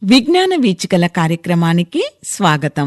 విజ్ఞాన వీచికల కార్యక్రమానికి స్వాగతం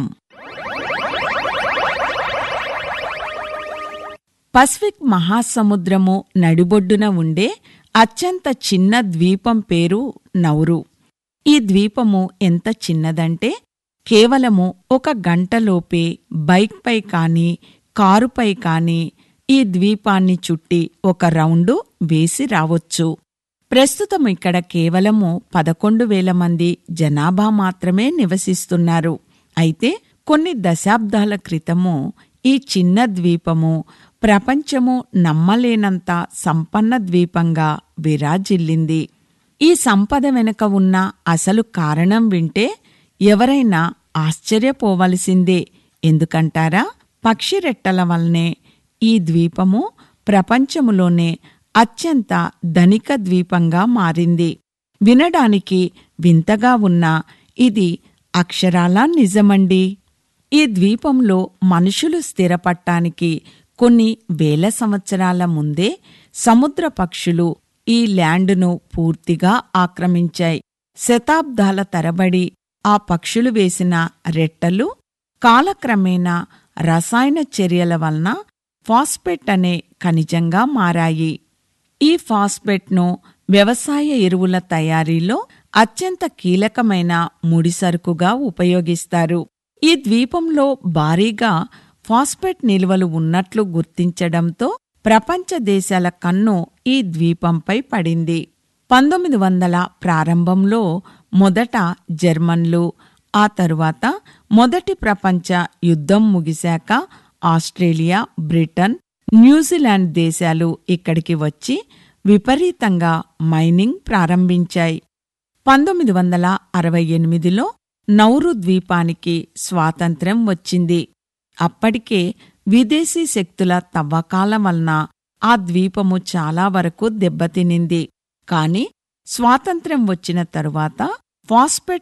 పసిఫిక్ మహాసముద్రము నడిబొడ్డున ఉండే అత్యంత చిన్న ద్వీపం పేరు నౌరు ఈ ద్వీపము ఎంత చిన్నదంటే కేవలము ఒక గంటలోపే బైక్పై కాని కారుపై కాని ఈ ద్వీపాన్ని చుట్టి ఒక రౌండు వేసి రావొచ్చు ప్రస్తుతం ఇక్కడ కేవలము పదకొండు వేల మంది జనాభా మాత్రమే నివసిస్తున్నారు అయితే కొన్ని దశాబ్దాల క్రితము ఈ చిన్న ద్వీపము ప్రపంచము నమ్మలేనంత సంపన్న ద్వీపంగా విరాజిల్లింది ఈ సంపద వెనుక ఉన్న అసలు కారణం వింటే ఎవరైనా ఆశ్చర్యపోవలసిందే ఎందుకంటారా పక్షిరెట్టల వల్లనే ఈ ద్వీపము ప్రపంచములోనే అత్యంత ధనిక ద్వీపంగా మారింది వినడానికి వింతగా ఉన్నా ఇది అక్షరాలా నిజమండి ఈ ద్వీపంలో మనుషులు స్థిరపట్టానికి కొన్ని వేల సంవత్సరాల ముందే సముద్ర పక్షులు ఈ ల్యాండును పూర్తిగా ఆక్రమించాయి శతాబ్దాల తరబడి ఆ పక్షులు వేసిన రెట్టలు కాలక్రమేణా రసాయన చర్యల వలన ఫాస్ఫేట్ అనే ఖనిజంగా మారాయి ఈ ఫాస్ఫేట్ను వ్యవసాయ ఎరువుల తయారీలో అత్యంత కీలకమైన ముడిసరుకుగా ఉపయోగిస్తారు ఈ ద్వీపంలో భారీగా ఫాస్ఫేట్ నిల్వలు ఉన్నట్లు గుర్తించడంతో ప్రపంచ దేశాల కన్ను ఈ ద్వీపంపై పడింది పంతొమ్మిది వందల ప్రారంభంలో మొదట జర్మన్లు ఆ తరువాత మొదటి ప్రపంచ యుద్ధం ముగిశాక ఆస్ట్రేలియా బ్రిటన్ న్యూజిలాండ్ దేశాలు ఇక్కడికి వచ్చి విపరీతంగా మైనింగ్ ప్రారంభించాయి పంతొమ్మిది వందల అరవై ఎనిమిదిలో నౌరు ద్వీపానికి స్వాతంత్ర్యం వచ్చింది అప్పటికే విదేశీ శక్తుల తవ్వకాల వలన ఆ ద్వీపము చాలా వరకు దెబ్బతినింది కాని స్వాతంత్ర్యం వచ్చిన తరువాత ఫాస్ఫేట్